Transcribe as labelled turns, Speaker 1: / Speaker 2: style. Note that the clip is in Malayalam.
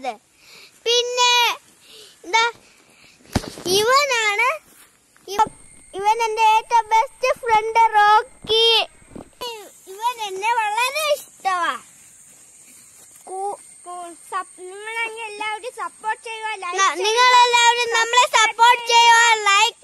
Speaker 1: ഉള്ളത് പിന്നെ എന്താ ഇവനാണ് ഇവ- ഇവൻ എന്റെ ഏറ്റവും ബെസ്റ്റ് ഫ്രണ്ട് റോക്കി ഇവൻ എന്നെ വളരെ ഇഷ്ടമാ
Speaker 2: നിങ്ങളെങ്കിൽ എല്ലാവരും സപ്പോർട്ട് ചെയ്യുക
Speaker 1: നിങ്ങൾ എല്ലാവരും നമ്മളെ സപ്പോർട്ട് ചെയ്യുക ലൈക്ക്